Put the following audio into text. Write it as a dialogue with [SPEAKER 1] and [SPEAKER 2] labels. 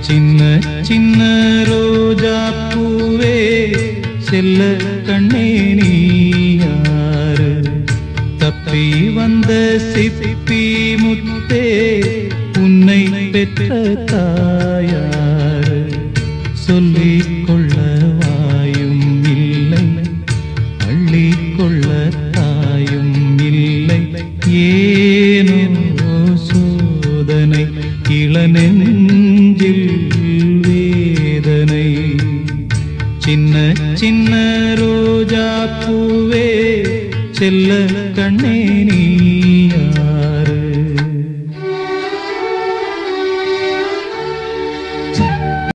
[SPEAKER 1] சின்ன சின்ன ரோஜா பூவே செல்ல கண்ணே நீ யாரு தப்பி வந்த சிப்பி முத்தே உன்னை பெற்ற தாயாரு சொல்லிக் கொள்ள வாயும் இல்லை அள்ளிக் கொள்ள தாயும் இல்லை ஏனோ சோதனை இளநெஞ்சில் வேதனை சின்ன சின்ன ரோஜா பூவே செல்ல கண்ணே நீ